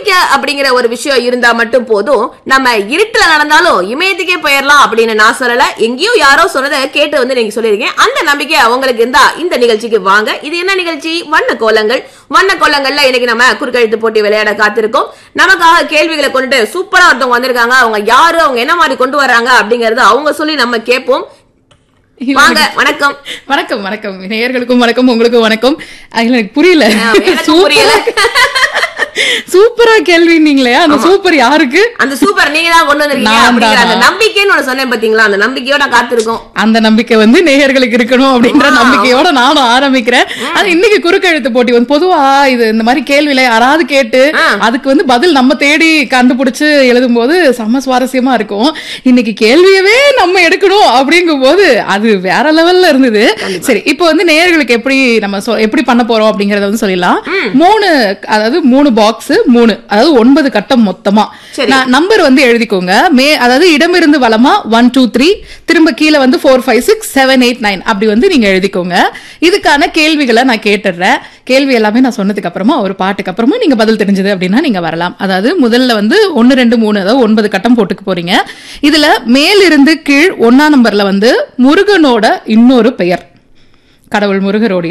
நம்பிக்கை அப்படிங்கிற ஒரு விஷயம் இருந்தா மட்டும் போதும் நம்ம இருட்டுல நடந்தாலும் இமயத்துக்கே போயிடலாம் அப்படின்னு நான் சொல்லல எங்கேயோ யாரோ சொன்னதை கேட்டு வந்து நீங்க சொல்லிருக்கீங்க அந்த நம்பிக்கை அவங்களுக்கு இருந்தா இந்த நிகழ்ச்சிக்கு வாங்க இது என்ன நிகழ்ச்சி வண்ண கோலங்கள் வண்ண கோலங்கள்ல இன்னைக்கு நம்ம குறுக்கெழுத்து போட்டி விளையாட காத்திருக்கோம் நமக்காக கேள்விகளை கொண்டுட்டு சூப்பரா ஒருத்தவங்க வந்திருக்காங்க அவங்க யாரு அவங்க என்ன மாதிரி கொண்டு வர்றாங்க அப்படிங்கறத அவங்க சொல்லி நம்ம கேட்போம் வாங்க வணக்கம் வணக்கம் வணக்கம் நேயர்களுக்கும் வணக்கம் உங்களுக்கும் வணக்கம் அது எனக்கு புரியல ஆ, எனக்கும் புரியல. சூப்பரா கேள்வின்னீங்களே அந்த சூப்பர் யாருக்கு அந்த சூப்பர் நீங்க தான் கொண்டு வந்திருக்கீங்க நான் அப்படிங்கிற அந்த தானா? நம்பிக்கைன்னு ஒண்ணு சொன்னேன் பாத்தீங்களா அந்த நம்பிக்கையோட காத்திருக்கோம் அந்த நம்பிக்கை வந்து நேயர்களுக்கு இருக்கணும் அப்படின்ற ஆமா. நம்பிக்கையோட நானும் ஆரம்பிக்கிறேன் அது இன்னைக்கு குறுக்கெழுத்து போட்டி வந்து பொதுவா இது இந்த மாதிரி கேள்வியில யாராவது கேட்டு ஆ. அதுக்கு வந்து பதில் நம்ம தேடி கண்டுபிடிச்சு எழுதும் போது செம்ம சுவாரஸ்யமா இருக்கும் இன்னைக்கு கேள்வியவே நம்ம எடுக்கணும் அப்படிங்கும் போது அது வேற லெவல்ல இருந்தது சரி இப்போ வந்து நேயர்களுக்கு எப்படி நம்ம சொ- எப்படி பண்ண போறோம் அப்படிங்கறத வந்து சொல்லிடலாம் மூணு அதாவது மூணு பாக்ஸ் மூணு அதாவது ஒன்பது கட்டம் மொத்தமா சரி. நான் நம்பர் வந்து எழுதிக்கோங்க மே அதாவது இடமிருந்து வலமா ஒன் டூ த்ரீ திரும்ப கீழே வந்து four five six seven eight nine அப்படி வந்து நீங்க எழுதிக்கோங்க இதுக்கான கேள்விகளை நான் கேட்டுடுறேன் கேள்வி எல்லாமே நான் சொன்னதுக்கு அப்புறமா ஒரு பாட்டுக்கு அப்புறமா நீங்க பதில் தெரிஞ்சது அப்படின்னா நீங்க வரலாம் அதாவது முதல்ல வந்து ஒன்னு ரெண்டு மூணு அதாவது ஒன்பது கட்டம் போட்டுக்க போறீங்க இதுல மேலிருந்து கீழ் ஒன்னா நம்பர்ல வந்து முருகனோட இன்னொரு பெயர் கடவுள் முருகரோட